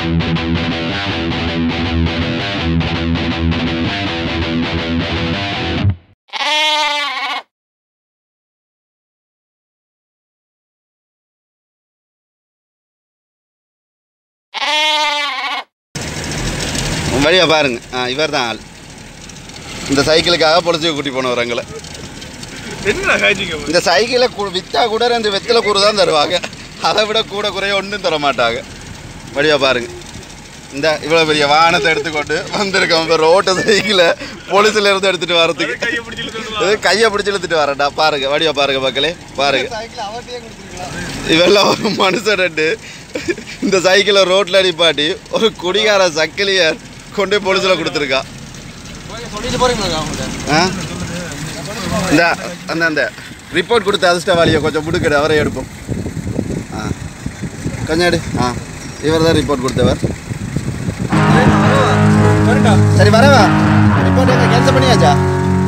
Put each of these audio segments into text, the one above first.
வழியா பாருங்க ஆ இவர் தான் ஆள் இந்த சைக்கிளுக்காக பொலிச்சு கூட்டி போனவர் எங்களை என்ன காய்ச்சிங்க இந்த சைக்கிளை கு- வித்தா கூட ரெண்டு வெத்தில கூறு தான் தருவாங்க அதை விட கூட குறைய ஒன்றும் தர மாட்டாங்க வழியா பாருங்க இந்த இவ்வளோ பெரிய வாகனத்தை எடுத்துக்கொண்டு வந்திருக்கோம் இப்போ ரோட்டு சைக்கிளை போலீஸ்ல இருந்து எடுத்துட்டு வரதுக்கு கையை பிடிச்சி இழுத்துட்டு இது கையை பிடிச்சி இழுத்துட்டு வரேன்டா பாருங்க வடிவா பாருங்க மக்களே பாருங்க இவெல்லாம் ஒரு மனுஷன் ரெண்டு இந்த சைக்கிளை ரோட்ல அடிப்பாட்டி ஒரு குடிகார சக்கிலியர் கொண்டு போய் போலீஸ்ல கொடுத்துருக்கா சொல்லிட்டு போறீங்களா அவங்கள்ட்ட ஆ இந்த அந்த அந்த ரிப்போர்ட் கொடுத்த அதிர்ஷ்டவாளியை கொஞ்சம் முடுக்கடு அவரை எடுப்போம் ஆ கொஞ்சம் எடு ஆ இவர் தான் ரிப்போர்ட் கொடுத்தவர் சரி வரவா ரிப்போர்ட் எங்க கேன்சல் பண்ணியாச்சா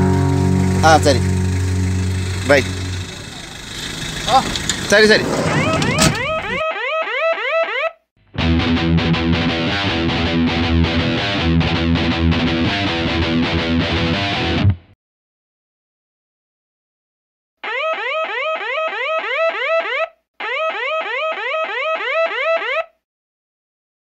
ஆ சரி ரைட் சரி சரி